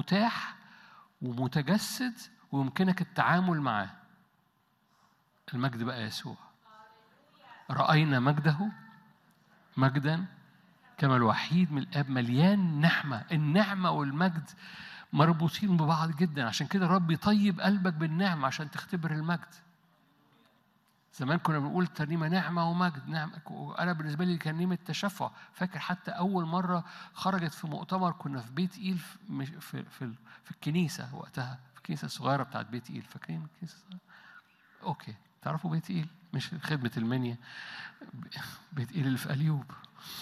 متاح ومتجسد ويمكنك التعامل معاه المجد بقى يسوع رأينا مجده مجدا كما الوحيد من الاب مليان نعمه النعمه والمجد مربوطين ببعض جدا عشان كده الرب يطيب قلبك بالنعمه عشان تختبر المجد زمان كنا بنقول ترنيمه نعمه ومجد نعمه انا بالنسبه لي كان نعمه تشفع فاكر حتى اول مره خرجت في مؤتمر كنا في بيت ايل في مش- في في, في الكنيسه وقتها في الكنيسه الصغيره بتاعت بيت ايل فاكرين الكنيسه الصغيرة؟ اوكي تعرفوا بيت ايل مش خدمه المنيا بيت ايل اللي في اليوب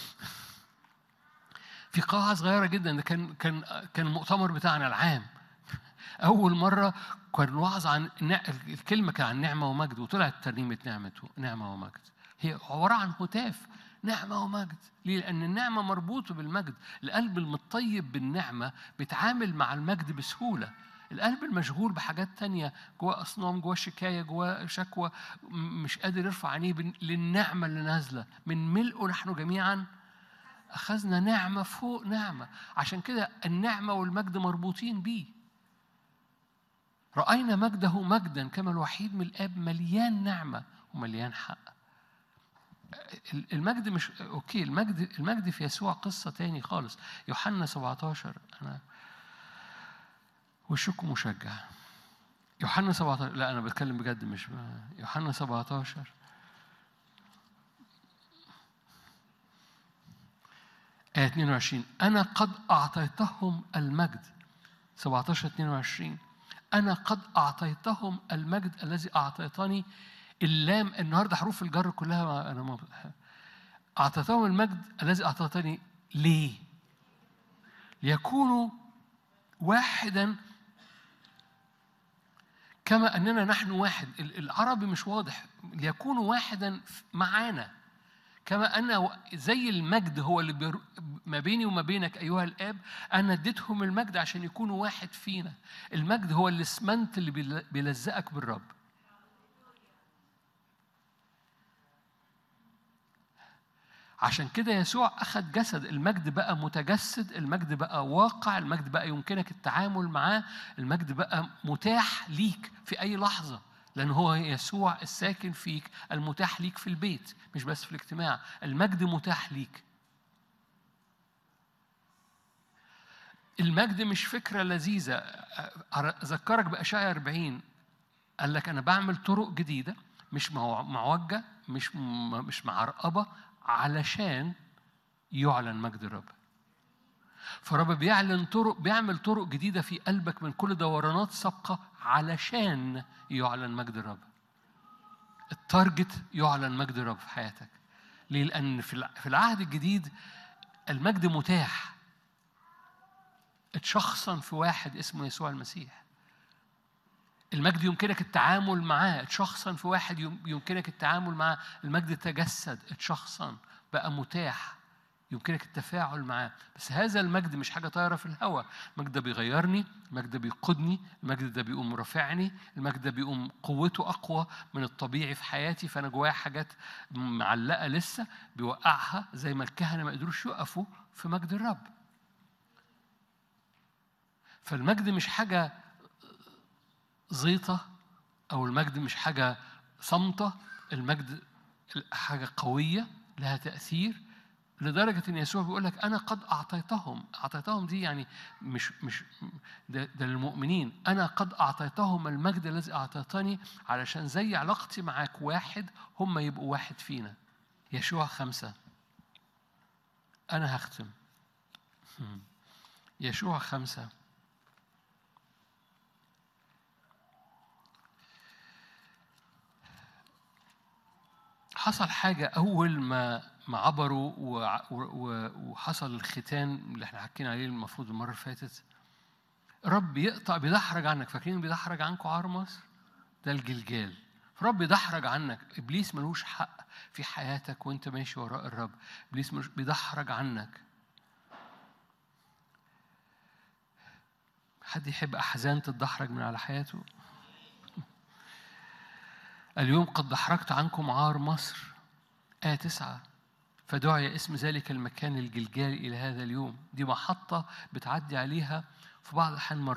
في قاعة صغيرة جدا ده كان كان كان المؤتمر بتاعنا العام أول مرة كان وعظ عن نع- الكلمة كان عن نعمة ومجد وطلعت ترنيمة نعمة نعمة ومجد هي عبارة عن هتاف نعمة ومجد ليه؟ لأن النعمة مربوطة بالمجد القلب المطيب بالنعمة بيتعامل مع المجد بسهولة القلب المشغول بحاجات تانية جواه أصنام جواه شكاية جواه شكوى م- مش قادر يرفع عينيه بن- للنعمة اللي نازلة من ملئه نحن جميعا أخذنا نعمة فوق نعمة عشان كده النعمة والمجد مربوطين بيه رأينا مجده مجدا كما الوحيد من الآب مليان نعمة ومليان حق المجد مش اوكي المجد المجد في يسوع قصة تاني خالص يوحنا 17 انا وشكم مشجع يوحنا 17 لا انا بتكلم بجد مش ب... يوحنا 17 آية 22 أنا قد أعطيتهم المجد 17 22 أنا قد أعطيتهم المجد الذي أعطيتني اللام النهارده حروف الجر كلها ما أنا ما أعطيتهم المجد الذي أعطيتني ليه؟ ليكونوا واحدا كما أننا نحن واحد ال- العربي مش واضح ليكونوا واحدا معانا كما أن زي المجد هو اللي بير... ما بيني وما بينك أيها الآب أنا اديتهم المجد عشان يكونوا واحد فينا المجد هو الاسمنت اللي بيل- بيلزقك بالرب عشان كده يسوع أخذ جسد المجد بقى متجسد المجد بقى واقع المجد بقى يمكنك التعامل معاه المجد بقى متاح ليك في أي لحظة لأن هو يسوع الساكن فيك المتاح ليك في البيت مش بس في الاجتماع المجد متاح ليك المجد مش فكرة لذيذة أذكرك بأشعيا 40 قال لك أنا بعمل طرق جديدة مش مع- معوجة مش م- مش معرقبة علشان يعلن مجد الرب فرب بيعلن طرق بيعمل طرق جديدة في قلبك من كل دورانات سابقة علشان يعلن مجد الرب التارجت يعلن مجد الرب في حياتك ليه؟ لأن في الع- في العهد الجديد المجد متاح اتشخصن في واحد اسمه يسوع المسيح المجد يمكنك التعامل معاه اتشخصن في واحد يم- يمكنك التعامل معاه المجد تجسد اتشخصن بقى متاح يمكنك التفاعل معاه بس هذا المجد مش حاجة طايرة في الهواء المجد ده بيغيرني المجد ده بيقودني المجد ده بيقوم رافعني المجد ده بيقوم قوته أقوى من الطبيعي في حياتي فأنا جوايا حاجات معلقة لسه بيوقعها زي ما الكهنة ما قدروش يقفوا في مجد الرب فالمجد مش حاجة زيطة أو المجد مش حاجة صامتة المجد حاجة قوية لها تأثير لدرجة إن يسوع بيقول لك أنا قد أعطيتهم أعطيتهم دي يعني مش مش ده, ده للمؤمنين أنا قد أعطيتهم المجد الذي أعطيتني علشان زي علاقتي معاك واحد هم يبقوا واحد فينا يشوع خمسة أنا هختم هم. يشوع خمسة حصل حاجة أول ما ما عبروا وع- و- و- وحصل الختان اللي احنا حكينا عليه المفروض المرة اللي فاتت رب يقطع بيدحرج عنك فاكرين بيدحرج عنكم عار مصر؟ ده الجلجال رب يدحرج عنك ابليس ملوش حق في حياتك وانت ماشي وراء الرب ابليس ملوش بيدحرج عنك حد يحب احزان تتدحرج من على حياته اليوم قد دحرجت عنكم عار مصر آية تسعة فدعي اسم ذلك المكان الجلجال إلى هذا اليوم دي محطة بتعدي عليها في بعض الأحيان